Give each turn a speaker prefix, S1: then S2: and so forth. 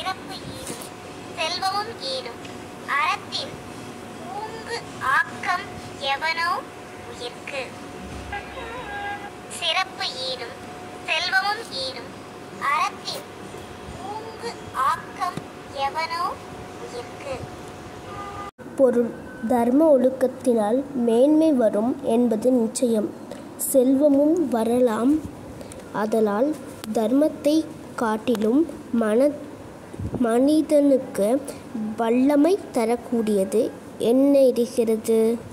S1: சிறப்பு ஈடும் செல்வமும் ஈடும் அறத்தின் ஊங்கு ஆக்கம் எவனோ உயிர்க்கு சிறப்பு ஈடும் செல்வமும் ஈடும் அறத்தின் ஊங்கு ஆக்கம் எவனோ உயிர்க்கு
S2: பொருள் தர்ம ஒழுக்கத்தினால் மேன்மை வரும் என்பது நிச்சயம் செல்வமும் வரலாம் ஆதலால் தர்மத்தை காட்டிலும் மன மனிதனுக்கு வல்லமை தரக்கூடியது என்ன இருக்கிறது